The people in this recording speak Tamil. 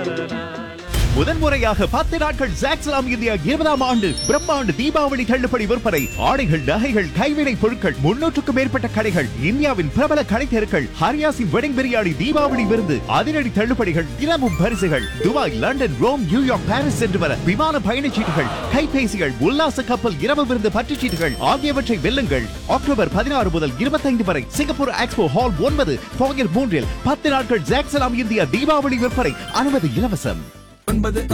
முதன்முறையாக பத்து நாட்கள் ஜாக்ஸ்லாம் இந்தியா இருபதாம் ஆண்டு பிரம்மாண்டு தீபாவளி தள்ளுபடி விற்பனை ஆடைகள் நகைகள் கைவினை பொருட்கள் முன்னூற்றுக்கும் மேற்பட்ட கடைகள் இந்தியாவின் பிரபல கடை தெருக்கள் ஹரியாசின் வெடிங் பிரியாணி தீபாவளி விருந்து அதிரடி தள்ளுபடிகள் தினமும் பரிசுகள் Dubai London Rome New York Paris சென்று வர விமான பயணச்சீட்டுகள் கைபேசிகள் உல்லாச கப்பல் இரவு விருந்து பற்றுச்சீட்டுகள் ஆகியவற்றை வெல்லுங்கள் அக்டோபர் பதினாறு முதல் இருபத்தைந்து வரை சிங்கப்பூர் எக்ஸ்போ ஹால் ஒன்பது போகர் மூன்றில் பத்து நாட்கள் ஜாக்ஸ்லாம் இந்தியா தீபாவளி விற்பனை அனுமதி இலவசம் ஒன்பது